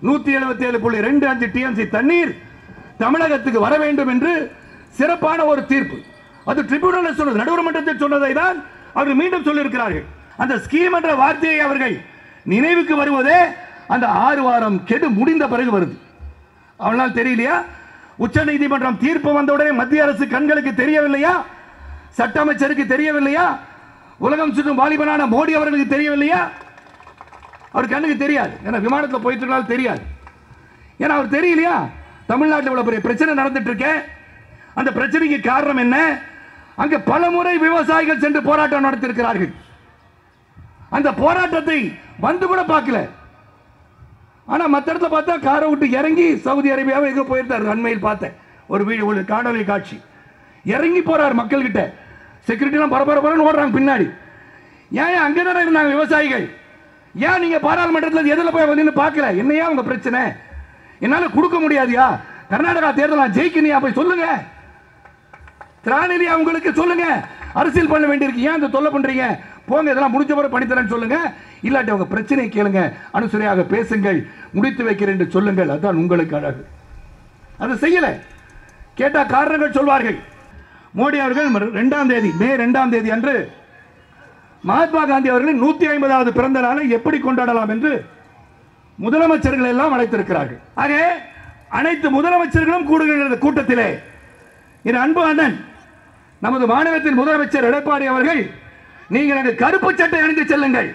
நூத்தி எழுபத்தி ஏழு புள்ளி ரெண்டு அஞ்சு டிஎம்சி தண்ணீர் தமிழகத்துக்கு வர வேண்டும் என்று சிறப்பான ஒரு தீர்ப்பு அது ட்ரிபியூனல் சொன்னது நடுவர் மன்றத்தில் சொன்னதை தான் அவர்கள் மீண்டும் சொல்லியிருக்கிறார்கள் அந்த ஸ்கீம் என்ற வார்த்தையை அவர்கள் நினைவுக்கு வருவதே அந்த ஆறு வாரம் கெடு முடிந்த பிறகு வருது அவனால் தெரியலையா உச்ச நீதிமன்றம் தீர்ப்பு வந்தவுடனே மத்திய அரசு கண்களுக்கு தெரியவில்லையா சட்ட அமைச்சருக்கு தெரியவில்லையா உலகம் சுற்றும் வாலிபனான மோடி அவர்களுக்கு தெரியவில்லையா அவர் கண்ணுக்கு தெரியாது ஏன்னா விமானத்தில் போயிட்டு இருந்தாலும் தெரியாது ஏன்னா அவர் தெரியலையா தமிழ்நாட்டில் இவ்வளவு பெரிய பிரச்சனை நடந்துட்டு இருக்க அந்த பிரச்சனைக்கு காரணம் என்ன அங்க பல முறை விவசாயிகள் சென்று போராட்டம் நடத்தியிருக்கிறார்கள் அந்த போராட்டத்தை வந்து கூட பார்க்கல ஆனா மத்த இடத்துல பார்த்தா காரை விட்டு இறங்கி சவுதி அரேபியாவை எங்க போயிருந்தார் அண்மையில் பார்த்தேன் ஒரு வீடு ஒரு காணொலி காட்சி இறங்கி போறார் மக்கள்கிட்ட செக்யூரிட்டிலாம் பரபரப்புன்னு ஓடுறாங்க பின்னாடி ஏன் அங்கே தானே இருந்தாங்க விவசாயிகள் ஏன் நீங்க பாராளுமன்றத்தில் எதில் போய் வந்து பார்க்கல என்னையா உங்க பிரச்சனை என்னால கொடுக்க முடியாதியா கர்நாடகா தேர்தல் நான் ஜெயிக்கணியா போய் சொல்லுங்க திராணிலி அவங்களுக்கு சொல்லுங்க அரசியல் பண்ண வேண்டியிருக்கு ஏன் இந்த தொல்லை பண்றீங்க போங்க இதெல்லாம் முடிஞ்ச பிறகு பண்ணித்தரேன்னு சொல்லுங்க இல்லாட்டி அவங்க பிரச்சனை கேளுங்க அனுசரியாக பேசுங்கள் முடித்து வைக்கிறேன் என்று சொல்லுங்கள் அதுதான் உங்களுக்கு அழகு அது செய்யல கேட்டா காரணங்கள் சொல்வார்கள் மோடி அவர்கள் இரண்டாம் தேதி மே இரண்டாம் தேதி அன்று மகாத்மா காந்தி அவர்களின் நூத்தி ஐம்பதாவது பிறந்த நாளை எப்படி கொண்டாடலாம் என்று முதலமைச்சர்கள் எல்லாம் அழைத்திருக்கிறார்கள் ஆக அனைத்து முதலமைச்சர்களும் கூடுகின்ற இந்த கூட்டத்திலே என் அன்பு அண்ணன் நமது மாநிலத்தின் முதலமைச்சர் எடப்பாடி அவர்கள் நீங்கள் எனக்கு கருப்பு சட்டை அணிந்து செல்லுங்கள்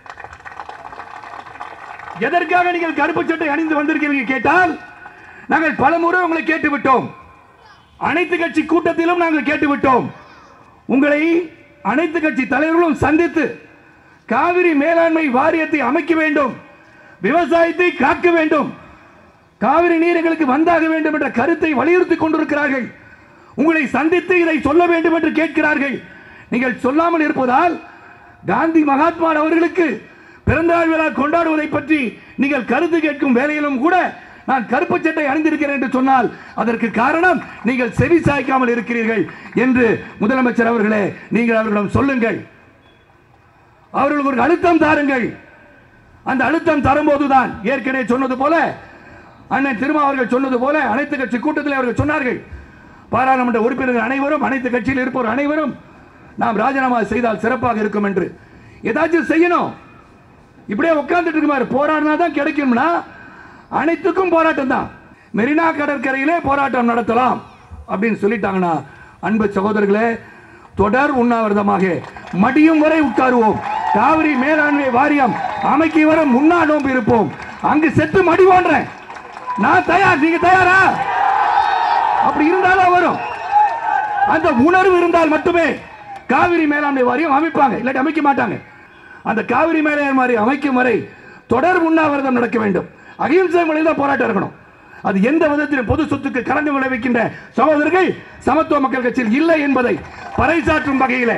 எதற்காக நீங்கள் கருப்பு சட்டை அணிந்து வந்திருக்கிறீர்கள் கேட்டால் நாங்கள் பலமுறை உங்களை கேட்டு விட்டோம் அனைத்து கட்சி கூட்டத்திலும் நாங்கள் கேட்டு விட்டோம் உங்களை அனைத்து கட்சி தலைவர்களும் சந்தித்து காவிரி மேலாண்மை வாரியத்தை அமைக்க வேண்டும் விவசாயத்தை காக்க வேண்டும் காவிரி நீர் எங்களுக்கு வந்தாக வேண்டும் என்ற கருத்தை வலியுறுத்தி கொண்டிருக்கிறார்கள் உங்களை சந்தித்து இதை சொல்ல வேண்டும் என்று கேட்கிறார்கள் நீங்கள் சொல்லாமல் இருப்பதால் காந்தி மகாத்மா அவர்களுக்கு பிறந்தநாள் விழா கொண்டாடுவதை பற்றி நீங்கள் கருத்து கேட்கும் வேலையிலும் கூட நான் கருப்பு சட்டை அணிந்திருக்கிறேன் என்று சொன்னால் அதற்கு காரணம் நீங்கள் செவி சாய்க்காமல் இருக்கிறீர்கள் என்று முதலமைச்சர் அவர்களே நீங்கள் அவர்களிடம் சொல்லுங்கள் அவர்களுக்கு ஒரு அழுத்தம் தாருங்கள் அந்த அழுத்தம் தரும்போதுதான் ஏற்கனவே சொன்னது போல அண்ணன் திருமா அவர்கள் சொன்னது போல அனைத்து கட்சி கூட்டத்தில் அவர்கள் சொன்னார்கள் பாராளுமன்ற உறுப்பினர்கள் அனைவரும் அனைத்து கட்சியில் இருப்போர் அனைவரும் நாம் ராஜினாமா செய்தால் சிறப்பாக இருக்கும் என்று ஏதாச்சும் செய்யணும் இப்படியே உட்கார்ந்துட்டு இருக்குமாறு போராடினா தான் கிடைக்கும்னா அனைத்துக்கும் போராட்டம் தான் மெரினா கடற்கரையிலே போராட்டம் நடத்தலாம் அப்படின்னு சொல்லிட்டாங்கன்னா அன்பு சகோதரர்களே தொடர் உண்ணாவிரதமாக மடியும் வரை உட்காருவோம் காவிரி மேலாண்மை வாரியம் அமைக்க வர முன்னா நோம்பு இருப்போம் அங்கு செத்து மடி போன்றேன் நான் தயார் நீங்க தயாரா அப்படி இருந்தாலும் வரும் அந்த உணர்வு இருந்தால் மட்டுமே காவிரி மேலாண்மை வாரியம் அமைப்பாங்க இல்லாட்டி அமைக்க மாட்டாங்க அந்த காவிரி மேலாண்மை வாரியம் அமைக்கும் வரை தொடர் உண்ணாவிரதம் நடக்க வேண்டும் அகிம்சை முறையில் தான் போராட்டம் இருக்கணும் அது எந்த விதத்திலும் பொது சொத்துக்கு கலந்து விளைவிக்கின்ற சகோதரர்கள் சமத்துவ மக்கள் கட்சியில் இல்லை என்பதை பறைசாற்றும் வகையிலே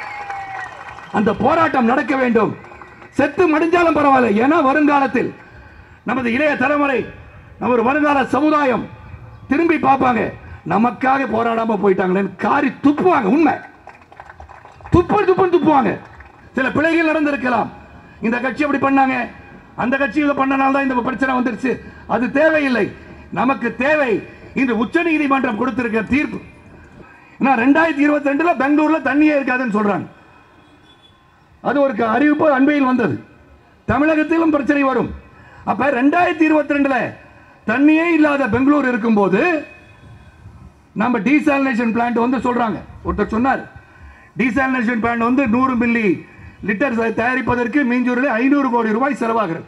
அந்த போராட்டம் நடக்க வேண்டும் செத்து மடிஞ்சாலும் பரவாயில்லை ஏன்னா வருங்காலத்தில் நமது இளைய தலைமுறை நமது வருங்கால சமுதாயம் திரும்பி பார்ப்பாங்க நமக்காக போராடாம போயிட்டாங்களேன்னு காரி துப்புவாங்க உண்மை துப்பு துப்புன்னு துப்புவாங்க சில பிழைகள் நடந்திருக்கலாம் இந்த கட்சி அப்படி பண்ணாங்க அந்த கட்சி இதை பண்ணனால தான் இந்த பிரச்சனை வந்துருச்சு அது தேவையில்லை நமக்கு தேவை இந்த உச்ச நீதிமன்றம் கொடுத்திருக்க தீர்ப்பு ஏன்னா ரெண்டாயிரத்தி இருபத்தி ரெண்டுல பெங்களூர்ல தண்ணியே இருக்காதுன்னு சொல்றாங்க அது ஒரு க- அறிவிப்பு அண்மையில் வந்தது தமிழகத்திலும் பிரச்சனை வரும் அப்ப ரெண்டாயிரத்தி இருபத்தி ரெண்டுல தண்ணியே இல்லாத பெங்களூர் இருக்கும்போது நம்ம டீசாலினேஷன் பிளான்ட் வந்து சொல்றாங்க ஒருத்தர் சொன்னார் டீசாலினேஷன் பிளான்ட் வந்து நூறு மில்லி லிட்டர் தயாரிப்பதற்கு மீஞ்சூரில் ஐநூறு கோடி ரூபாய் செலவாகிறது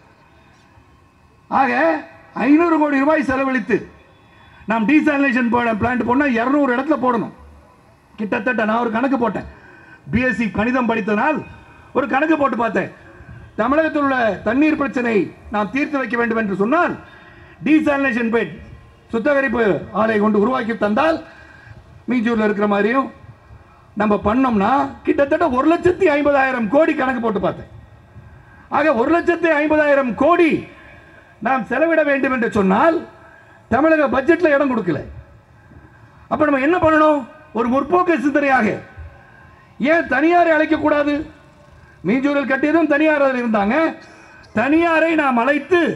ஆக ஐநூறு கோடி ரூபாய் செலவழித்து நாம் டீசாலினேஷன் பிளான்ட் போனால் இரநூறு இடத்துல போடணும் கிட்டத்தட்ட நான் ஒரு கணக்கு போட்டேன் பிஎஸ்சி கணிதம் படித்தனால் ஒரு கணக்கு போட்டு பார்த்தேன் தமிழகத்தில் உள்ள தண்ணீர் பிரச்சனை நாம் தீர்த்து வைக்க வேண்டும் என்று சொன்னால் டீசாலினேஷன் பெட் சுத்திகரிப்பு ஆலை கொண்டு உருவாக்கி தந்தால் மீஞ்சூரில் இருக்கிற மாதிரியும் நம்ம பண்ணோம்னா கிட்டத்தட்ட ஒரு லட்சத்தி ஐம்பதாயிரம் கோடி கணக்கு போட்டு பார்த்தேன் ஆக ஒரு லட்சத்தி ஐம்பதாயிரம் கோடி நாம் செலவிட வேண்டும் என்று சொன்னால் தமிழக பட்ஜெட்டில் இடம் கொடுக்கல அப்ப நம்ம என்ன பண்ணணும் ஒரு முற்போக்கு சிந்தனையாக ஏன் தனியாரை அழைக்கக்கூடாது மீஞ்சூரில் கட்டியதும் தனியார் அதில் இருந்தாங்க தனியாரை நாம் அழைத்து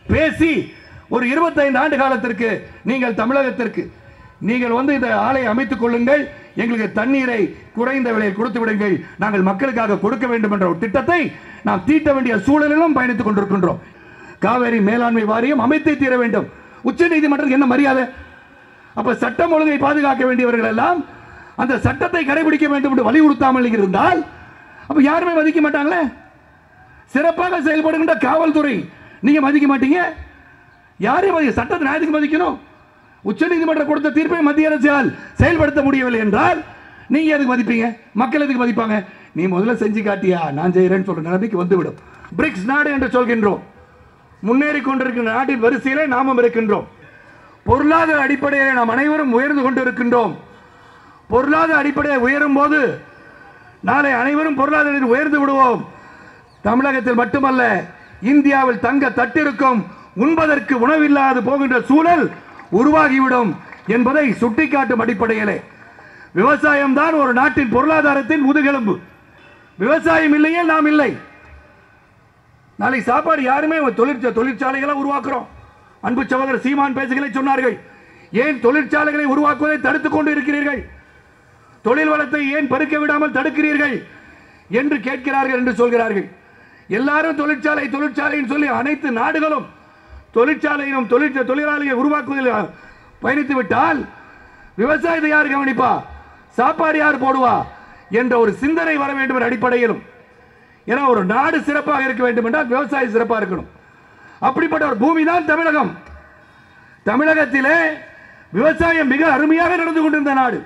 பேசி ஒரு 25 ஆண்டு காலத்திற்கு நீங்கள் தமிழகத்திற்கு நீங்கள் வந்து இந்த ஆலை அமைத்துக் கொள்ளுங்கள் எங்களுக்கு தண்ணீரை குறைந்த விலையில் கொடுத்து விடுங்கள் நாங்கள் மக்களுக்காக கொடுக்க வேண்டும் என்ற ஒரு திட்டத்தை நாம் தீட்ட வேண்டிய சூழலிலும் பயணித்துக் கொண்டிருக்கின்றோம் காவேரி மேலாண்மை வாரியம் அமைத்தே தீர வேண்டும் உச்ச நீதிமன்றத்துக்கு என்ன மரியாதை அப்ப சட்டம் ஒழுங்கை பாதுகாக்க வேண்டியவர்கள் எல்லாம் அந்த சட்டத்தை கடைபிடிக்க வேண்டும் என்று வலியுறுத்தாமல் இருந்தால் அப்ப யாருமே மதிக்க மாட்டாங்களே சிறப்பாக செயல்படுகின்ற காவல்துறை நீங்க மதிக்க மாட்டீங்க யாரையும் மதி சட்டத்தை நியாயத்துக்கு மதிக்கணும் உச்சநீதிமன்றம் கொடுத்த தீர்ப்பை மத்திய அரசால் செயல்படுத்த முடியவில்லை என்றால் நீங்க எதுக்கு மதிப்பீங்க மக்கள் எதுக்கு மதிப்பாங்க நீ முதல்ல செஞ்சு காட்டியா நான் செய்கிறேன்னு சொல்ற நிலைமைக்கு வந்துவிடும் பிரிக்ஸ் நாடு என்று சொல்கின்றோம் முன்னேறி கொண்டிருக்கின்ற நாட்டின் வரிசையிலே நாமும் இருக்கின்றோம் பொருளாதார அடிப்படையில் நாம் அனைவரும் உயர்ந்து கொண்டிருக்கின்றோம் பொருளாதார அடிப்படையை உயரும் போது நாளை அனைவரும் பொருளாதாரத்தில் உயர்ந்து விடுவோம் தமிழகத்தில் மட்டுமல்ல இந்தியாவில் தங்க தட்டிருக்கும் உண்பதற்கு உணவில்லாது போகின்ற சூழல் உருவாகிவிடும் என்பதை சுட்டிக்காட்டும் அடிப்படையிலே விவசாயம் தான் ஒரு நாட்டின் பொருளாதாரத்தின் முதுகெலும்பு விவசாயம் இல்லையே நாம் இல்லை நாளை சாப்பாடு யாருமே தொழிற்சா தொழிற்சாலைகளை உருவாக்குறோம் அன்பு சகோதரர் சீமான் பேசுகளை சொன்னார்கள் ஏன் தொழிற்சாலைகளை உருவாக்குவதை தடுத்துக் கொண்டு இருக்கிறீர்கள் தொழில் வளத்தை ஏன் பெருக்க விடாமல் தடுக்கிறீர்கள் என்று கேட்கிறார்கள் என்று சொல்கிறார்கள் எல்லாரும் தொழிற்சாலை தொழிற்சாலைன்னு சொல்லி அனைத்து நாடுகளும் தொழிற்சாலையிலும் தொழிற்ச தொழிலாளியை உருவாக்குவதில் பயணித்து விட்டால் விவசாயத்தை யார் கவனிப்பா சாப்பாடு யார் போடுவா என்ற ஒரு சிந்தனை வர வேண்டும் என்ற அடிப்படையிலும் ஏன்னா ஒரு நாடு சிறப்பாக இருக்க வேண்டும் என்றால் விவசாயம் சிறப்பாக இருக்கணும் அப்படிப்பட்ட ஒரு பூமி தான் தமிழகம் தமிழகத்திலே விவசாயம் மிக அருமையாக நடந்து கொண்டிருந்த நாடு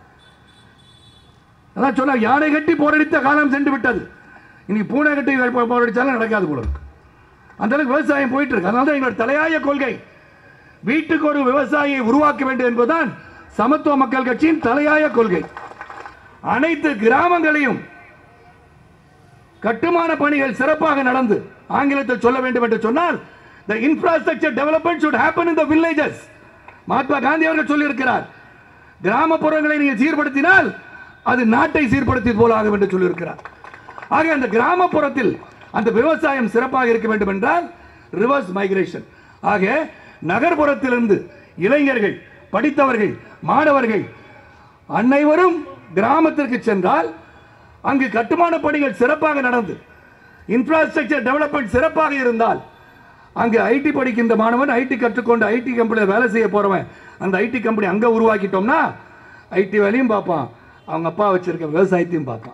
அதான் சொன்னா யானை கட்டி போரடித்த காலம் சென்று விட்டது இன்னைக்கு பூனை கட்டி போ- போரடிச்சாலும் நடக்காது போல இருக்கு. அந்த அளவுக்கு விவசாயம் போயிட்டு இருக்கு அதனால தான் எங்களோட தலையாய கொள்கை வீட்டுக்கு ஒரு விவசாயியை உருவாக்க வேண்டும் என்பதுதான் சமத்துவ மக்கள் கட்சியின் தலையாய கொள்கை அனைத்து கிராமங்களையும் கட்டுமான பணிகள் சிறப்பாக நடந்து ஆங்கிலத்தில் சொல்ல வேண்டும் என்று சொன்னால் the infrastructure development should happen in the villages Mahatma Gandhi அவர்கள் சொல்லியிருக்கிறார் கிராமப்புறங்களை நீங்கள் சீர்படுத்தினால் அது நாட்டை சீர்படுத்தியது போல ஆகும் என்று சொல்லியிருக்கிறார் ஆக அந்த கிராமப்புறத்தில் அந்த விவசாயம் சிறப்பாக இருக்க வேண்டும் என்றால் ரிவர்ஸ் மைக்ரேஷன் ஆக நகர்ப்புறத்திலிருந்து இளைஞர்கள் படித்தவர்கள் மாணவர்கள் அனைவரும் கிராமத்திற்கு சென்றால் அங்கு கட்டுமான பணிகள் சிறப்பாக நடந்து இன்ஃப்ராஸ்ட்ரக்சர் டெவலப்மெண்ட் சிறப்பாக இருந்தால் அங்கு ஐடி படிக்கின்ற மாணவன் ஐடி கற்றுக்கொண்டு ஐடி கம்பெனியில் வேலை செய்ய போறவன் அந்த ஐடி கம்பெனி அங்கே உருவாக்கிட்டோம்னா ஐடி வேலையும் பார்ப்பான் அவங்க அப்பா வச்சிருக்க விவசாயத்தையும் பார்ப்பான்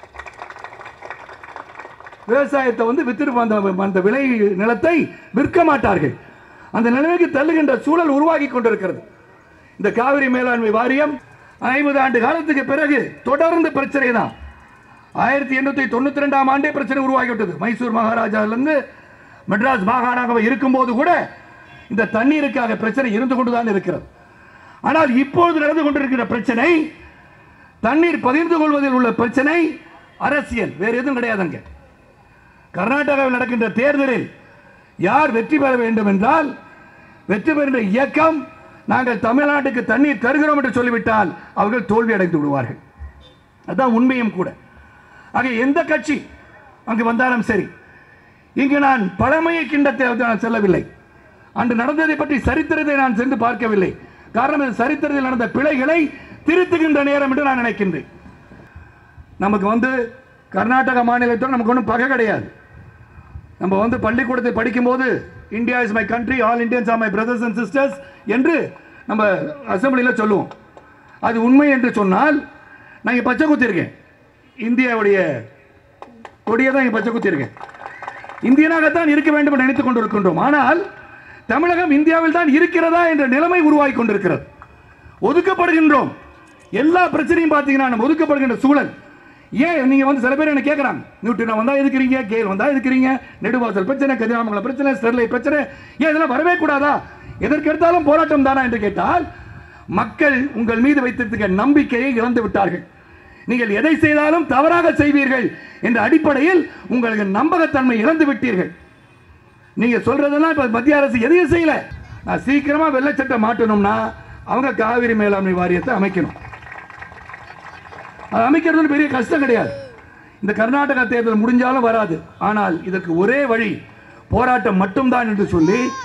விவசாயத்தை வந்து வித்திரு அந்த அந்த விளை நிலத்தை விற்க மாட்டார்கள் அந்த நிலைமைக்கு தள்ளுகின்ற சூழல் உருவாகி கொண்டிருக்கிறது இந்த காவிரி மேலாண்மை வாரியம் ஐம்பது ஆண்டு காலத்துக்கு பிறகு தொடர்ந்து பிரச்சனை தான் ஆயிரத்தி எண்ணூத்தி தொண்ணூத்தி ரெண்டாம் ஆண்டே பிரச்சனை உருவாகிவிட்டது மைசூர் மகாராஜாவிலிருந்து மெட்ராஸ் மாகாணமாக இருக்கும்போது கூட இந்த தண்ணீருக்காக பிரச்சனை இருந்து கொண்டுதான் இருக்கிறது ஆனால் இப்பொழுது நடந்து கொண்டிருக்கிற பிரச்சனை தண்ணீர் பகிர்ந்து கொள்வதில் உள்ள பிரச்சனை அரசியல் வேறு எதுவும் கிடையாதுங்க கர்நாடகாவில் நடக்கின்ற தேர்தலில் யார் வெற்றி பெற வேண்டும் என்றால் வெற்றி பெறுகின்ற இயக்கம் நாங்கள் தமிழ்நாட்டுக்கு தண்ணீர் தருகிறோம் என்று சொல்லிவிட்டால் அவர்கள் தோல்வி அடைந்து விடுவார்கள் அதான் உண்மையும் கூட ஆக எந்த கட்சி அங்கு வந்தாலும் சரி இங்கு நான் பழமையை கிண்டத்தை நான் செல்லவில்லை அன்று நடந்ததை பற்றி சரித்திரத்தை நான் சென்று பார்க்கவில்லை காரணம் இது சரித்திரத்தில் நடந்த பிழைகளை திருத்துகின்ற நேரம் என்று நான் நினைக்கின்றேன் நமக்கு வந்து கர்நாடக மாநிலத்தோடு நமக்கு ஒன்றும் பகை கிடையாது நம்ம வந்து பள்ளிக்கூடத்தை படிக்கும்போது India is my country all Indians are my brothers and sisters என்று நம்ம அசம்பிளியில் சொல்லுவோம் அது உண்மை என்று சொன்னால் நான் இங்கே பச்சை குத்திருக்கேன் இந்தியாவுடைய கொடியை தான் இங்கே பச்சை குத்திருக்கேன் இந்தியனாகத்தான் இருக்க வேண்டும் என்று நினைத்துக் கொண்டிருக்கின்றோம் ஆனால் தமிழகம் இந்தியாவில் தான் இருக்கிறதா என்ற நிலைமை உருவாகி கொண்டிருக்கிறது ஒதுக்கப்படுகின்றோம் எல்லா பிரச்சனையும் பார்த்தீங்கன்னா நம்ம ஒதுக்கப்படுகின்ற சூழல் ஏன் நீங்க வந்து சில பேர் என்ன கேட்கறாங்க நியூட்டன் வந்தா எதுக்குறீங்க கேள் வந்தா எதுக்குறீங்க நெடுவாசல் பிரச்சனை கதிராமங்கலம் பிரச்சனை ஸ்டெர்லைட் பிரச்சனை ஏன் இதெல்லாம் வரவே கூடாதா எதற்கு எடுத்தாலும் போராட்டம் தானா என்று கேட்டால் மக்கள் உங்கள் மீது வைத்திருக்க நம்பிக்கையை இழந்து விட்டார்கள் நீங்கள் எதை செய்தாலும் தவறாக செய்வீர்கள் என்ற அடிப்படையில் உங்களுக்கு நம்பகத்தன்மை இழந்து விட்டீர்கள் நீங்க சொல்றதெல்லாம் இப்ப மத்திய அரசு எதையும் செய்யல நான் சீக்கிரமா வெள்ளச்சட்டம் மாட்டணும்னா அவங்க காவிரி மேலாண்மை வாரியத்தை அமைக்கணும் அது அமைக்கிறது ஒண்ணும் பெரிய கஷ்டம் கிடையாது இந்த கர்நாடகா தேர்தல் முடிஞ்சாலும் வராது ஆனால் இதற்கு ஒரே வழி போராட்டம் மட்டும்தான் என்று சொல்லி